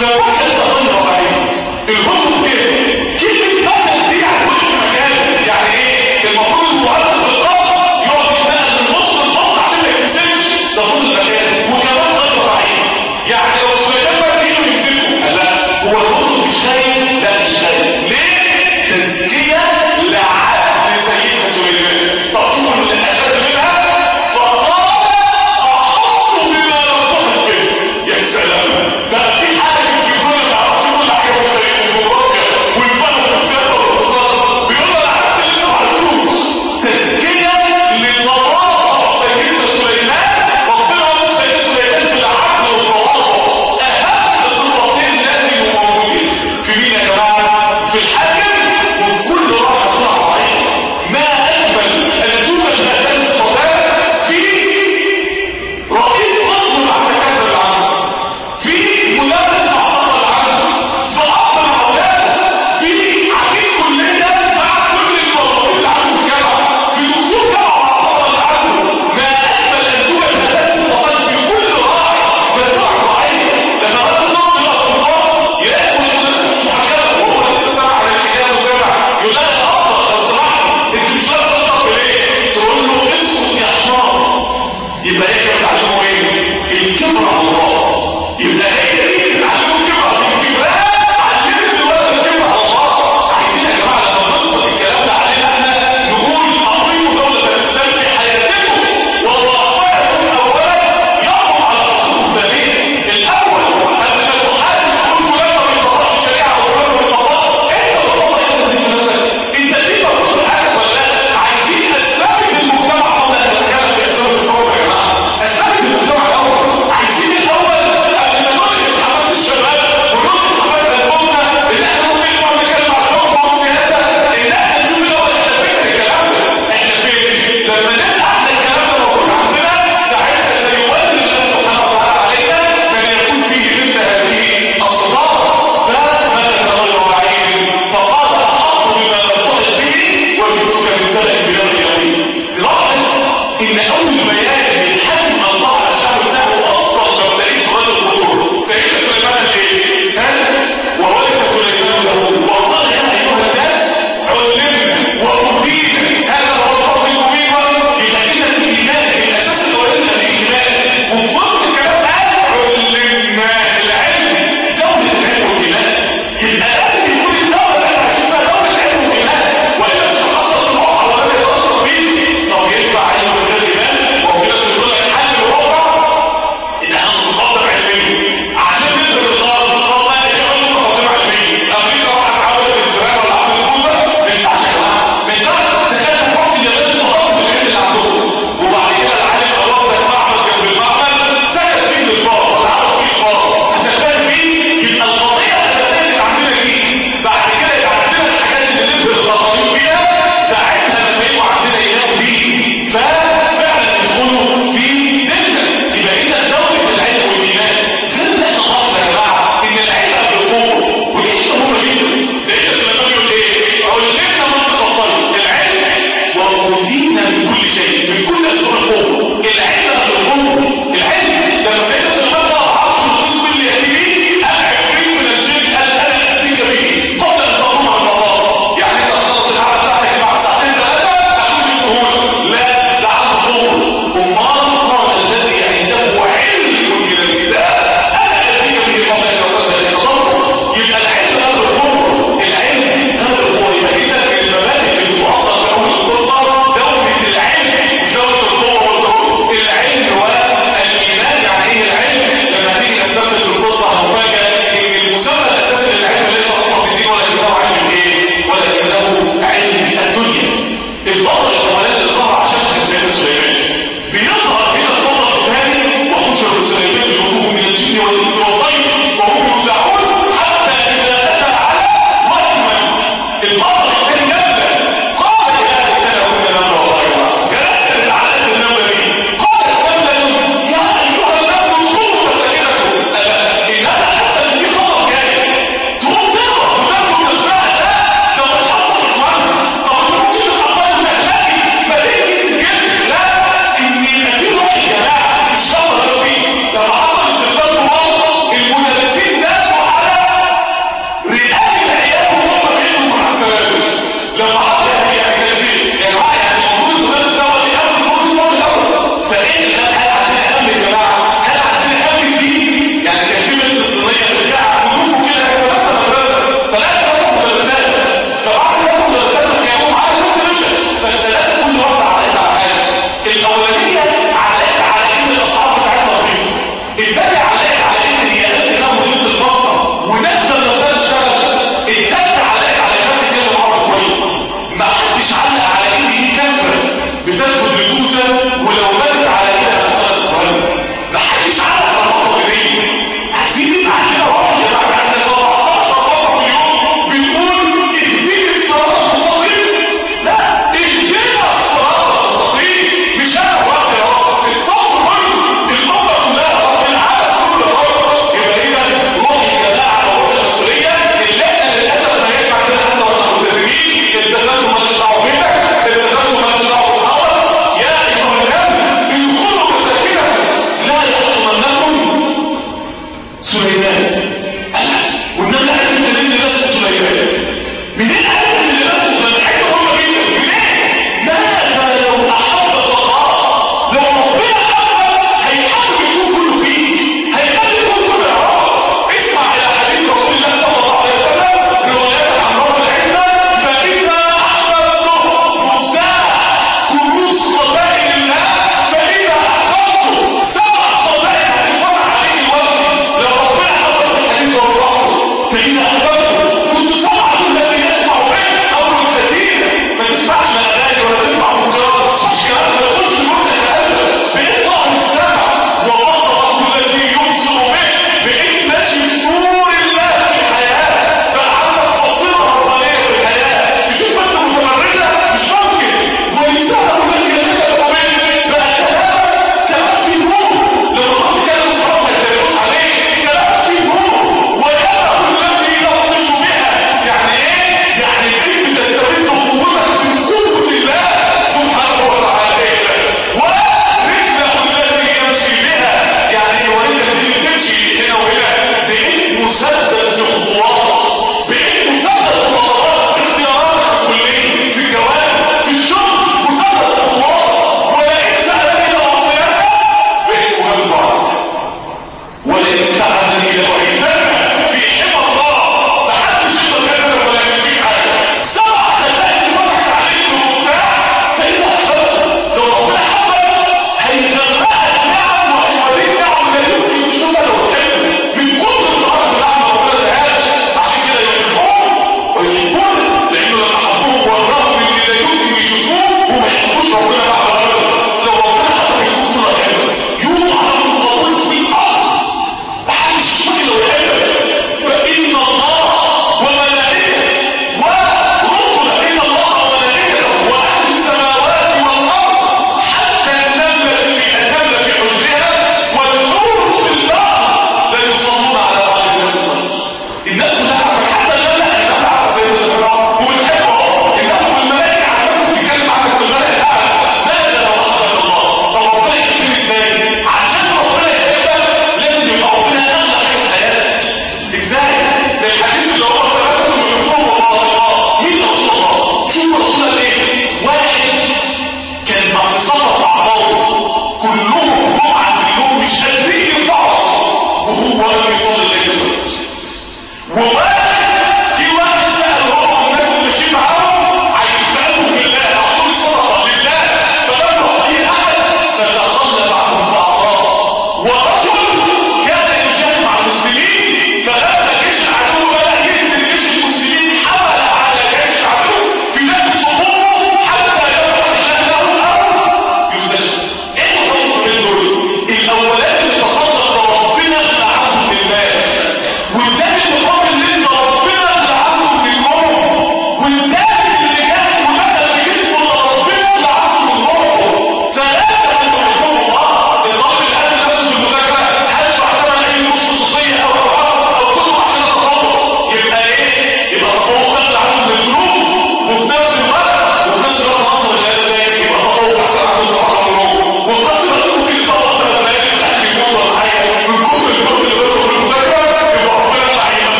فوجد غير بعيد الهدوء كده كلمة قتل دي يعني كل مكان يعني ايه المفروض المعلم بالقبر يقعد يتنقل من نص للنص عشان ما يتمسكش ده فوق المكان وكمان غير بعيد يعني لو سليمان بقى ايده يمسكه لا هو الهدوء مش خايف لا مش خايف ليه تزكية لعقل سيدنا سليمان تطور الاشد منها فقال احط بما لم تحط به يا سلام بقى في حاجه في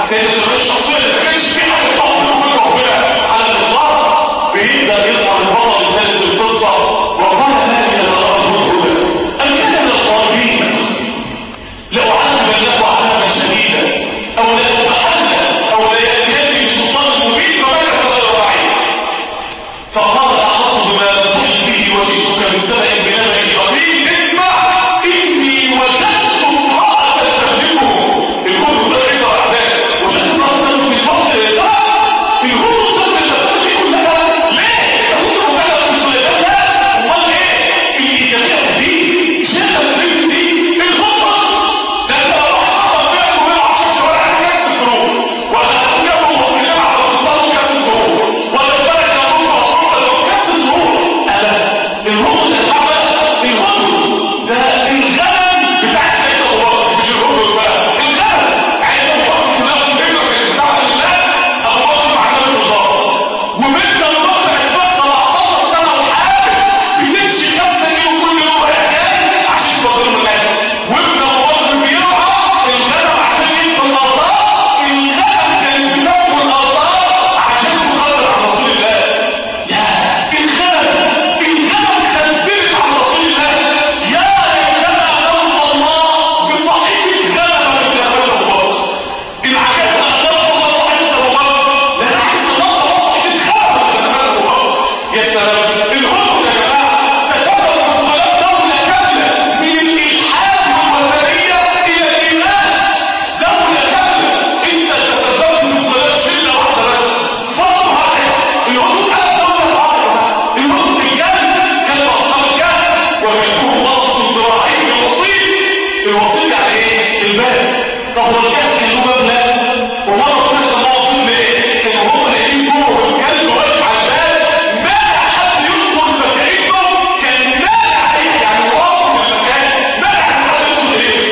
سيدنا سليمان الشخصيه اللي ما كانش في حاجه تقف بينه وبين ربنا على الاطلاق بيبدا يظهر البطل الثالث في القصه وقال ما هي الارض الهدى ام كان من الطالبين لأعذبنه عذابا شديدا أو لأذبحنه أو ليأتيني بسلطان مبين فمكث غير بعيد فقال أحط بما بحث به وجئتك من سبأ بنبأ يقين اسمع إني وجدت امرأة تملكهم الكتب ده ليس وحدها وجدت امرأة تملك من فضل سبأ الكتب سبب المسألة دي كلها ليه؟ ده كنت مبالغ من سليمان لا أمال إيه؟ الإيجابية في الدين مش أنت سليم في الدين الغربة ده انت لو واحد صاحبك بينك وبينه 10 شوارع هتكسر تروح ولا هتركبوا مسلمين على الوصال وكسر تروح ولا البلد ده هم هم لو كسر تروح انا الهدوء ده الأعمى الهدوء ده الغنم بتاع سيدنا ابو بكر مش الهدوء بقى الغنم عايز ابو بكر كلها في الهجره كانت بتاعت الله ابو بكر مع النبي الله وبنت ابو بكر اسمها 17 سنه وحامل بتمشي 5 كيلو كل يوم رايح جاي عشان توديهم الغنم وابن ابو بكر بيرعى الغنم عشان يدخل الارضاء الغنم كانت بتاكل الارضاء عشان تخاطر على رسول الله يا الغنم الغنم خنزير على رسول الله يا ليتنا نلقى الله بصحيفه غنم من جمال ابو بكر ان عجبنا ان نلقى الله صحيفه ابو بكر لا عايز نلقى صحيفه غنم من جمال ابو بكر يا سلام الهدوء يا جماعه تسبب في انقلاب دوله كامله من الالحاد والوثنيه الى الايمان دوله كامله انت تسببت في انقلاب شله واحده بس فرض واحد الهدوء على الدوله الواحده الهدوء الجهل كان اصحاب الجهل وكانهم وسط زراعي بالوسيط الوسيط يعني ايه؟ الباب طب هو الجهل كان له باب لا ومره ربنا سماه وسيط ليه؟ كانوا هم لاقيين جوه والكلب واقف على الباب مانع حد يدخل فكانه كان مانع يعني واصل المكان مانع ان حد يدخل ايه؟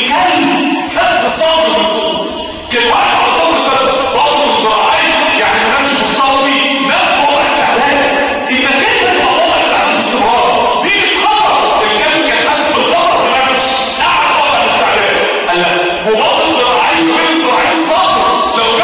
الكلب سد صدر الصوت كان واقف على صدر سد وسط زراعي يعني ما كانش مستوطي نفس وضع استعداد انك انت تبقى وضع استعداد باستمرار دي مش خطر الكلب كان حاسس بالخطر ما مش قاعد وضع الاستعداد قال لا مواصل زراعي وبين الزراعي الصادر لو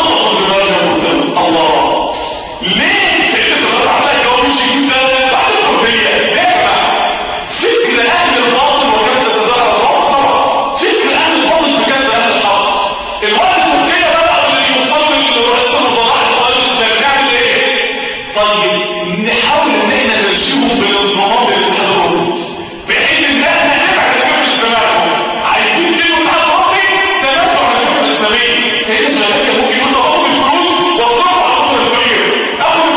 وانقصوا بما مسلم الله ليه سيدنا سليمان عمل الجواب الشديد ده بعد الحريه ليه يا جماعه فكر اهل الباطل وكانت تتزرع الباطل طبعا فكر اهل الباطل في كسر اهل الحق الوقت تركيا بقى اللي يوصل لرئيس الوزراء القائد الاسلامي نعمل ايه؟ طيب نحاول ان احنا نرشيهم بالانضمام للاتحاد الاوروبي بحيث ان احنا نبعد الفكر الاسلامي عنهم عايزين تجوا الاتحاد الاوروبي تنازلوا عن الفكر الاسلامي سيدنا سليمان كان ممكن يقول طب بالفلوس واصرفوا على الاسر الفقير او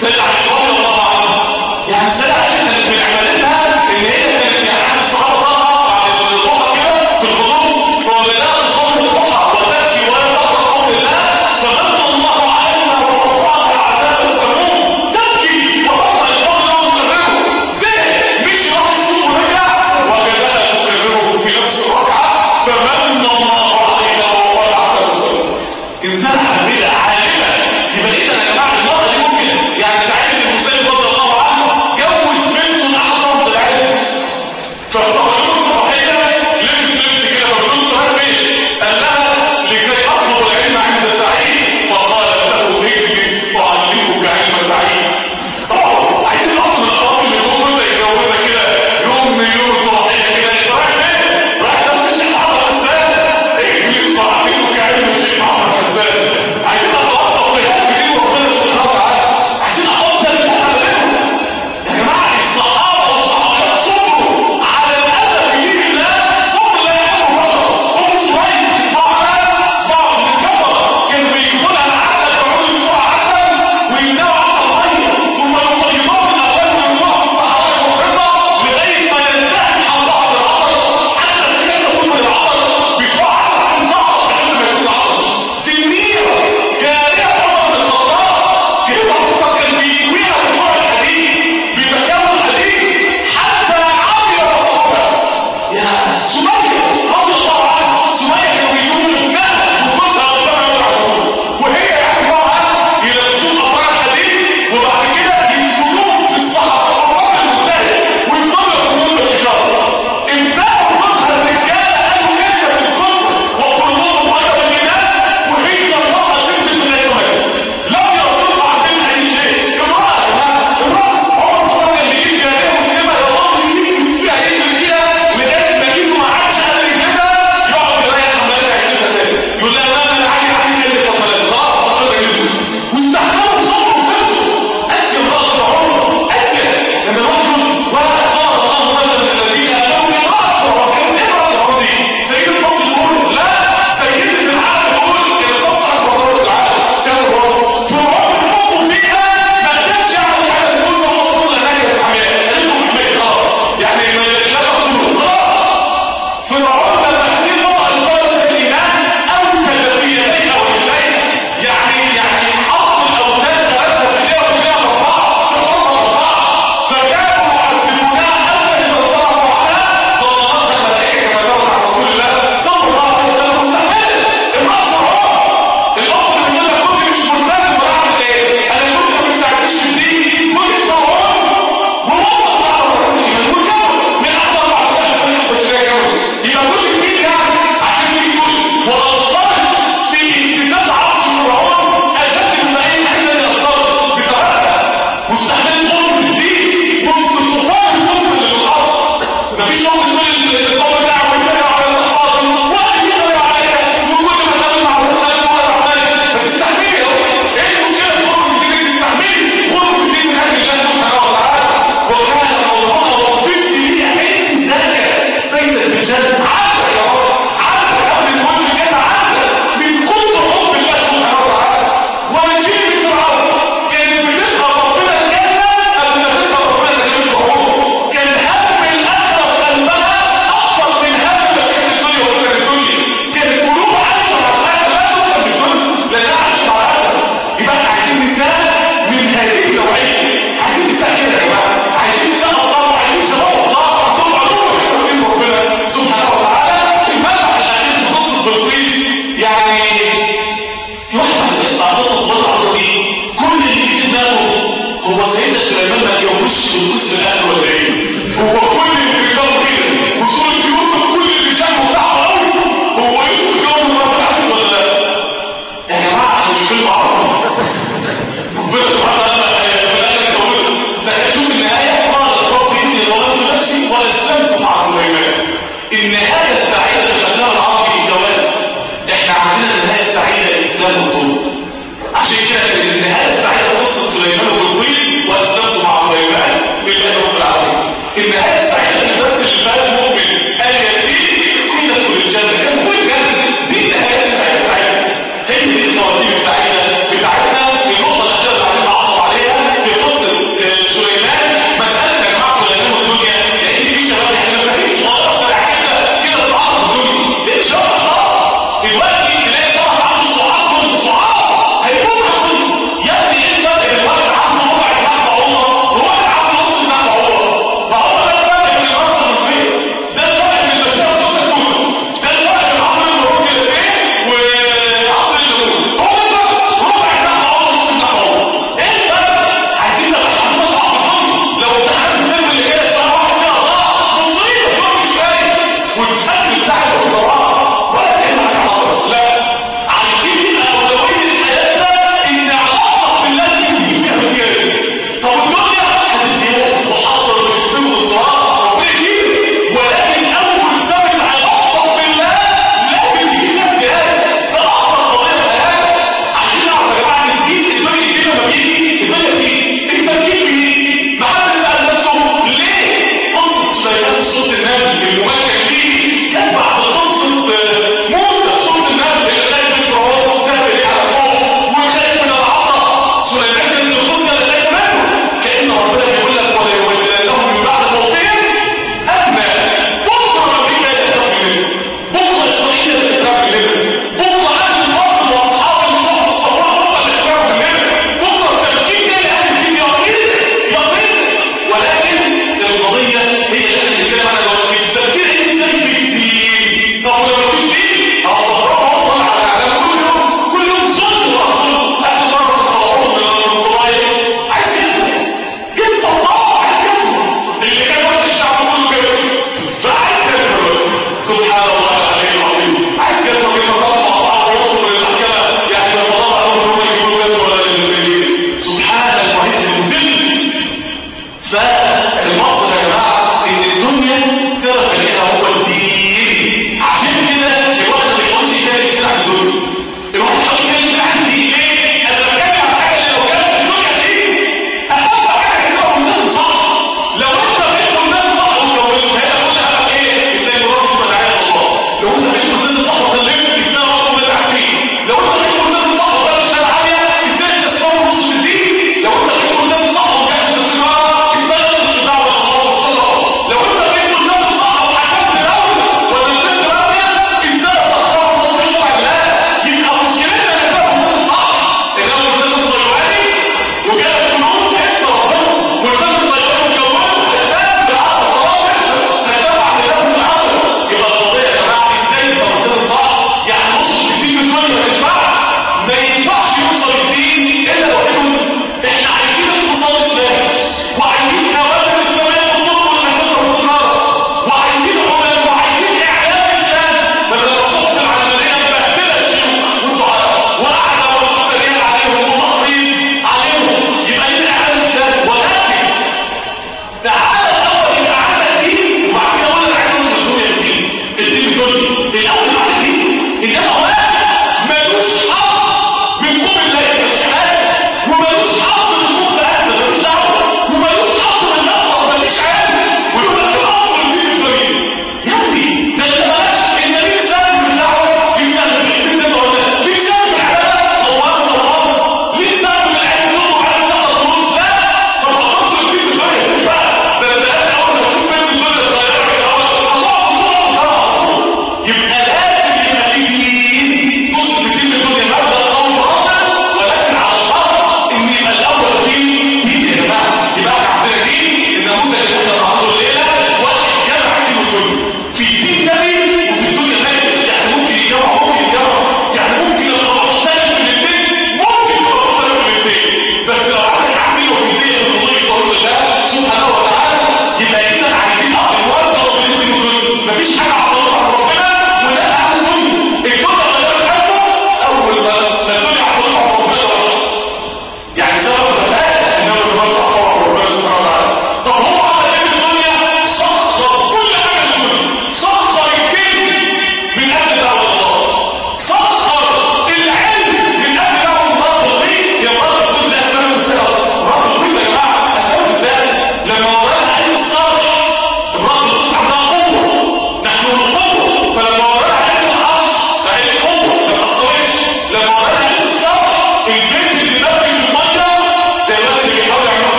سيدنا علي رضي الله عنه يعني سيدنا علي كانت من عبادتها ان هي كانت يعني عن الصحابه صلاه بعد الضحى كده في الغروب فبدات تصلي الضحى وتبكي ولا تقرا قول الله فمن الله علينا ووقعها عذاب السموم تبكي وتقرا القول الله وتكرره زهق مشي راح السوق ورجع وجدها تكرره في نفس الركعه فمن الله علينا ووقعها عذاب السموم انسان عامله عالمه يبقى اذا يا جماعه المراه دي ممكن يعني سعيد بن المسيب رضي الله عنه جوز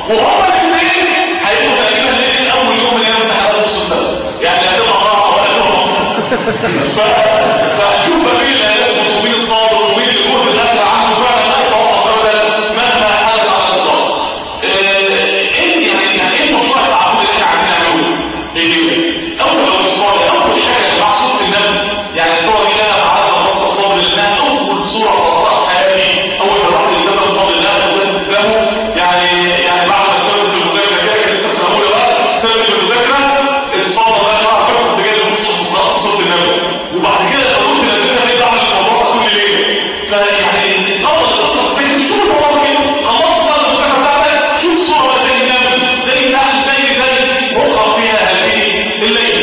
وهما الاثنين هيبقوا تقريبا الاثنين اول يوم من ايام امتحانات نص السنه يعني هتبقى ضاعه ولا هتبقى مصر فهتشوف بقى مين اللي هيثبت ومين الصابر ومين اللي جهد الاخر عنده فعلا لا يتوقف ابدا مهما حدث على الاطلاق ايه يعني يعني ايه المشروع التعاقد اللي احنا عايزين نعمله؟ ايه اول اسبوع اول حاجه مع صوره النبي يعني الصوره دي انا عايز ابصر صبر لانها اول صوره طبقتها في حياتي اول ما الواحد التزم بفضل الله وده التزامه يعني يعني بعد ما سبت في المذاكره كده كان لسه في سنه اولى بقى سبت في المذاكره اتفضل بقى شرح فكره كنت جايب المصحف وقرات صوره النبي وبعد كده قلت نزلت ليه بعمل الموضوع ده كل ليله فيعني اتفضل الاصل السجن شوف الموضوع ده كده خلصت صلاه المذاكره بتاعتك شوف صوره بقى زي النبي زي النحل زي زي وقع فيها هذه الليله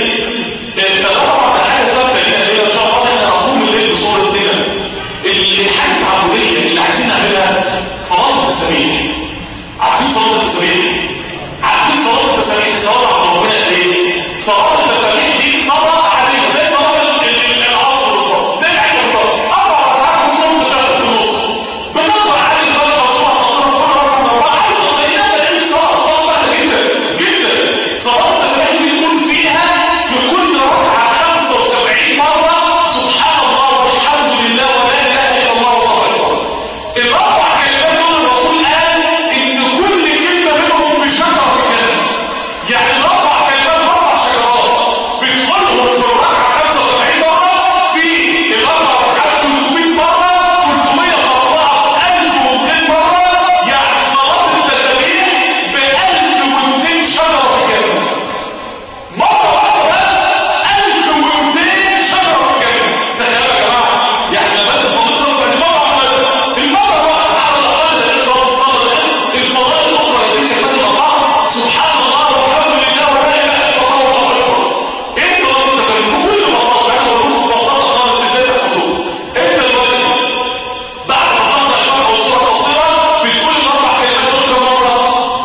فطبعا حاجه ثابته لينا الليله ان شاء الله احنا هنقوم الليل بصوره ليله الحاجه التعبديه اللي عايزين نعملها صلاه التسابيح عارفين صلاه التسابيح عارفين صلاه التسابيح صلاه على ربنا قد ايه صلاه التسابيح دي صلاه عاديه زي صلاه العصر بالظبط زي العشاء بالظبط اربع ركعات مفتوح تشتغل في النص بتقرا عادي الفجر مفتوح تصور كل ركعه من اربعه عادي زي الناس اللي عندي صلاه صلاه سهله جدا جدا صلاه التسابيح دي بيكون فيها في كل ركعه 75 مره سبحان الله والحمد لله ولا اله الا الله والله اكبر الاربع كلمات دول الرسول قال ان كل كلمه منهم بشجره في الجنه يعني الاربع كلمات اربع شجرات بتقولهم في الركعه 75 مره في الاربع ركعات 300 مره 300 في 4 1200 مره يعني صلاه التسابيح ب 1200 شجره في الجنه مرة واحدة بس 1200 شجرة في الجنة تخيلوا يا جماعة يعني لما انت صليت صلاة دي مرة واحدة بس المرة الواحدة على الأقل ده لسه هو الصلاة ده الفضائل الأخرى اللي في كلمات الأربعة سبحان الله والحمد لله ولا إله إلا الله والله أكبر إيه صلاة التسابيح بكل بساطة أنا بقول لكم ببساطة خالص إزاي تحفظوه أنت دلوقتي بعد ما تقرأ الفاتحة والسورة القصيرة بتقول الأربع كلمات دول كم مرة؟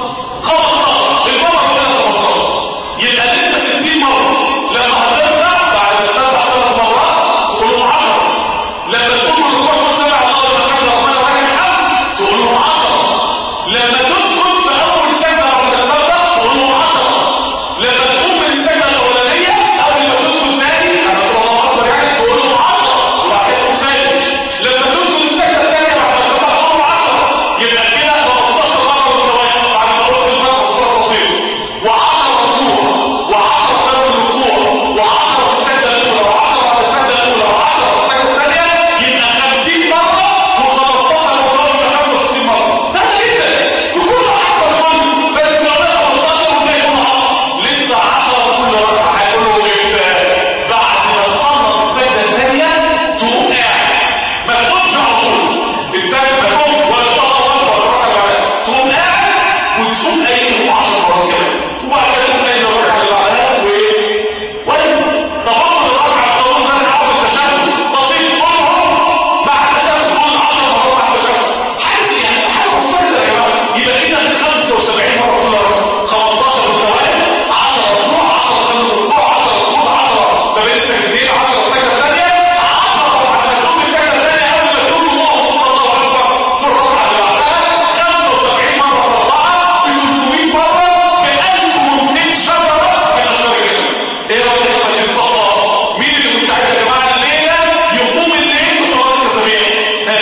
15 المرة كلها 15 يبقى لسه 60 مرة لما هترجع بعد ما تسبح ثلاث مرات تقول له 10 لما تقوم من الركوع تقول سبع الله لما تحمد ربنا ولك الحمد تقول له 10 لما تسجد في اول سجده قبل ما تسبح تقول له 10 لما تقوم من السجده الاولانيه قبل ما تسجد تاني لما تقول الله اكبر يعني تقول له 10 وبعد كده تقوم ساجد لما تسجد السجده الثانيه بعد ما تسبح تقول له 10 يبقى كده 15 مره وانت واقف بعد ما قلت الفاتحه والسوره القصيره و10 ركوع و10 قبل الركوع و10 في السجده الاولى و10 بعد السجده الاولى و10 في السجده الثانيه يبقى 50 مره و15 مره يبقى 65 مره سهله جدا في كل حركه كل بس تعملها 15 والباقي يكون 10 لسه 10 في كل ركعه هيقولوا امتى بعد ما تخلص السجده الثانيه تقوم قاعد ما تقومش على طول استنى ما تقومش ولا تقول الله اكبر الركعه اللي بعدها تقوم قاعد وتقوم قايل 10 مرات كمان وبعد كده تقوم قايل الركعه اللي بعدها وايه ولا تفضل الركعه الطويله ده انا هقعد التشهد بسيط كلهم بعد التشهد كل 10 مرات بعد التشهد حاجه يعني حاجه بسيطه جدا يا جماعه يبقى اذا 75 مره كل ركعه 15 بالتوالي 10 ركوع 10 قبل الركوع 10 سجود 10 ما بين السجدتين 10 السجده الثانيه 10 بعد ما تقوم السجده الثانيه قبل ما تقول الله اكبر الله اكبر في الركعه اللي بعدها 75 مره في اربعه في 300 مره ب 1200 شجره من اشجار الجنه ايه رايك في هذه الصلاه مين اللي مستعد يا جماعه الليله يقوم الليل بصلاه التسابيح ها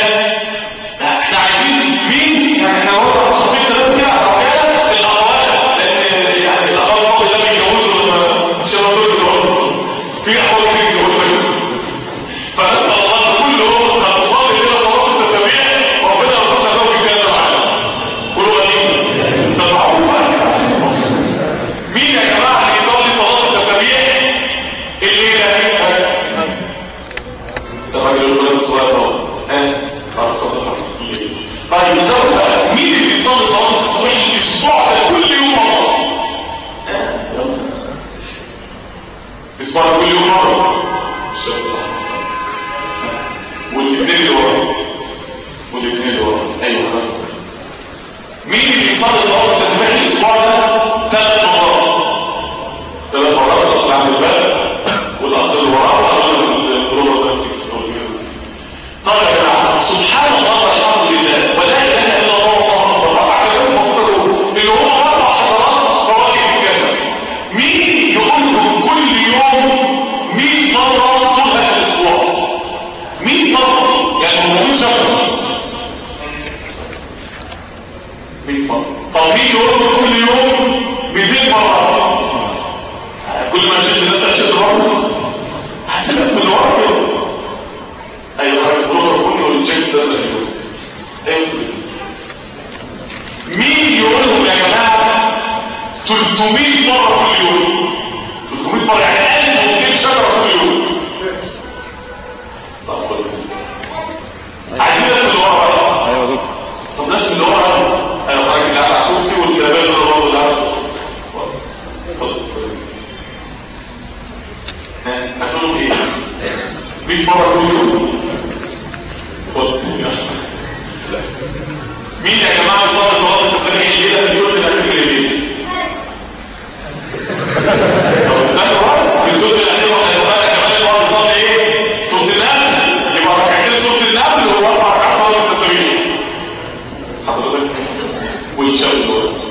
احنا عايزين مين يعني احنا وصل صفين ثلاثه كده على الرجاله الاخوات لان يعني الاخوات فوق اللي بيتجوزوا لما شباب دول بيتجوزوا في اخوات كتير بيتجوزوا فنسال الله ان كل يوم هنصلي لنا صلاه التسابيح ربنا يرزقنا زوج فيها معانا قولوا امين سبحوا الله عشان الفصل مين يا جماعه اللي يصلي صلاه التسابيح الليله الراجل يقول لك الصلاه اهو ها اتفضل حضرتك طيب زود بقى مين اللي بيصلي صلاه التسبيح الاسبوع ده كل يوم مره الاسبوع ده كل يوم مره الشباب والاثنين اللي ورا والاثنين اللي ورا ايوه مين اللي بيصلي صلاه التسبيح الاسبوع ده ثلاث مرات ثلاث مرات اللي عند الباب والاخ اللي وراه والاخ اللي البروفه ده يمسك طيب يا جماعه سبحان الله والحمد لله ولا اله الا الله والله اكبر اربع كلمات بسيطه دول اللي هم مين يقول كل يوم 200 مره كل ما شد الناس هتشد الورق حاسس الناس من الورق كده ايوه حضرتك بلوغر كل والجيب لازم يقول ايوه مين يقولهم يا جماعه 300 مره كل يوم 300 مره يعني 1200 شجره كل يوم طب خد عايزين ناس من الورق ايوه دكتور طب ناس من اللي ورا ايوه حضرتك اللي قاعد على الكرسي والكلابات اللي ورا اللي قاعد على الكرسي اتفضل. ها، هتقولوا ايه 100 مره كل يوم اتفضل. لا. مين يا جماعه صلاه صلاه التسبيح الليله في اليوم الاخير من الليل طب استنى بس في اليوم الاخير واحنا اتفقنا كمان ان هو بيصلي ايه سوره النمل يبقى ركعتين سوره النمل واربع ركعات صلاه التسبيح حضرتك والشاب دول